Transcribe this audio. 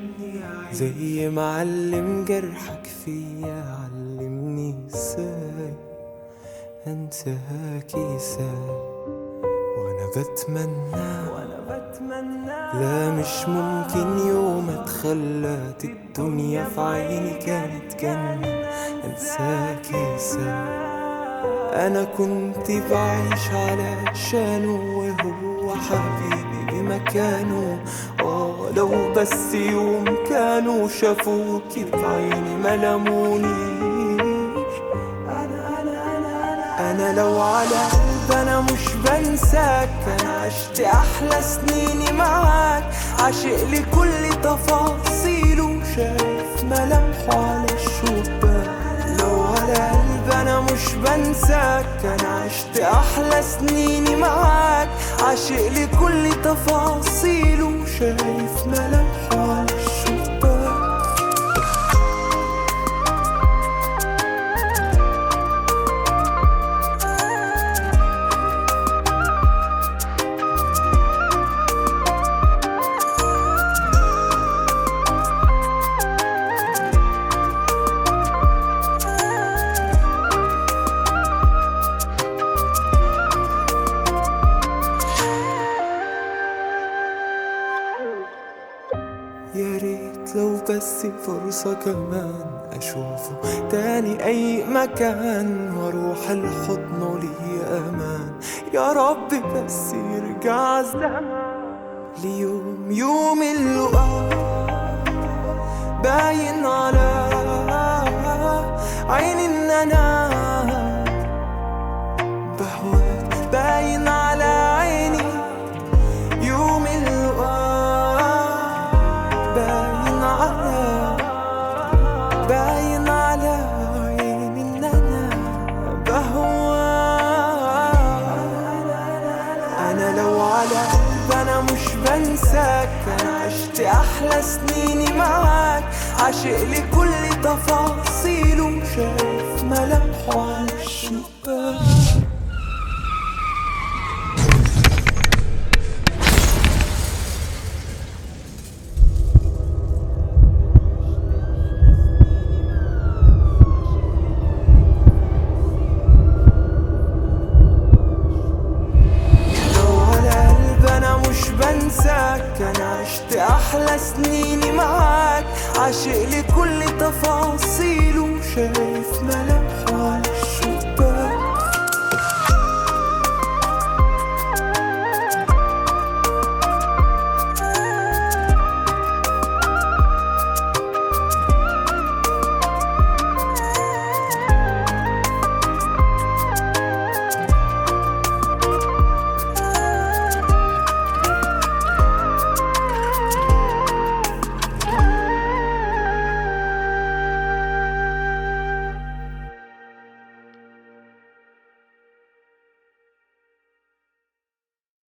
زي ما علم جرحك فيا علمني ازاي انساك ازاي وانا بتمنى وانا بتمنى لا مش ممكن يوم اتخلت الدنيا في عيني كانت جنة انساك ازاي انا كنت بعيش علشانه وهو حبيبي بمكانه اه لو بس يوم كانوا شافوكي بعيني ما لمونيش انا انا انا انا لو على قلب انا مش بنساك انا عشت احلى سنيني معاك عاشق لكل تفاصيله شايف ملامحه على الشباك لو على قلب انا مش بنساك انا عشت احلى سنيني معاك عاشق لكل تفاصيله شايف ملامحه على الشباك يا ريت لو بس فرصة كمان أشوفه تاني أي مكان وأروح الحضن لي أمان يا رب بس يرجع الزمان ليوم يوم اللقاء باين على عيني إن أنا بهواك باين على عيني يوم اللقاء باين على باين على عيني ان انا بهواك انا لو على قلب انا مش بنساك انا عشت احلى سنيني معاك عاشق لكل تفاصيله شايف ملامحه على الشباك لو على قلب انا مش بنساك انا عشت احلى سنيني معاك عاشق لكل تفاصيله شايف ملامحه على الشباك